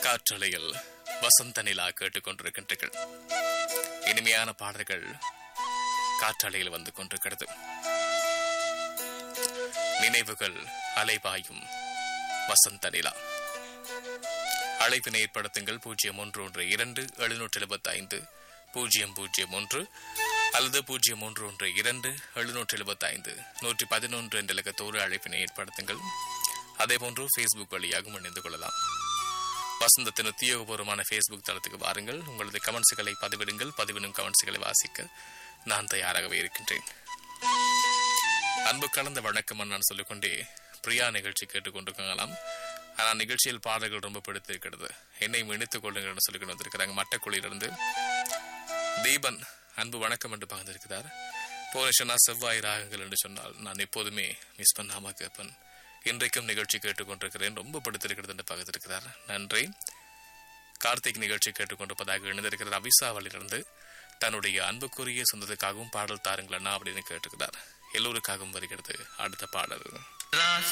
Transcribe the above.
காற்றலையில் வசந்த நிலா கேட்டுக்கொண்டிருக்கின்றீர்கள் இனிமையான பாடல்கள் காற்றலையில் வந்து கொண்டிருக்கிறது நினைவுகள் அலைபாயும் வசந்த நிலா அழைப்பினை ஏற்படுத்துங்கள் பூஜ்ஜியம் ஒன்று ஒன்று இரண்டு எழுநூற்றி எழுபத்தி ஐந்து பூஜ்ஜியம் பூஜ்ஜியம் ஒன்று அல்லது பூஜ்ஜியம் ஒன்று ஒன்று இரண்டு எழுநூற்றி எழுபத்தி ஐந்து நூற்றி பதினொன்று என்ற இலக்கத்தோடு அழைப்பினை ஏற்படுத்துங்கள் அதேபோன்று ஃபேஸ்புக் வழியாகவும் இணைந்து கொள்ளலாம் வசந்தத்தின் உத்தியோகபூர்வமான ஃபேஸ்புக் தளத்துக்கு வாருங்கள் உங்களது கமெண்ட்ஸுகளை பதிவிடுங்கள் பதிவிடும் கமெண்ட்ஸுகளை வாசிக்க நான் தயாராகவே இருக்கின்றேன் அன்பு கலந்த வணக்கம் நான் சொல்லிக்கொண்டே பிரியா நிகழ்ச்சி கேட்டுக்கொண்டிருக்கலாம் ஆனால் நிகழ்ச்சியில் பாடல்கள் ரொம்ப பிடித்திருக்கிறது என்னையும் இணைத்துக் கொள்ளுங்கள் சொல்லி கொண்டு வந்திருக்கிறாங்க மட்டக்குழியிலிருந்து தீபன் அன்பு வணக்கம் என்று பகிர்ந்திருக்கிறார் போன சொன்னா செவ்வாய் ராகங்கள் என்று சொன்னால் நான் எப்போதுமே மிஸ் பண்ணாம கேட்பேன் இன்றைக்கும் நிகழ்ச்சி கேட்டுக்கொண்டிருக்கிறேன் ரொம்ப பிடித்திருக்கிறது என்று பகிர்ந்திருக்கிறார் நன்றி கார்த்திக் நிகழ்ச்சி கேட்டுக்கொண்டிருப்பதாக இணைந்திருக்கிறார் அவிசாவலிலிருந்து தன்னுடைய அன்புக்குரிய சொந்தத்துக்காகவும் பாடல் தாருங்கள் அண்ணா அப்படின்னு கேட்டுக்கிறார் எல்லோருக்காகவும் வருகிறது அடுத்த பாடல் ராசி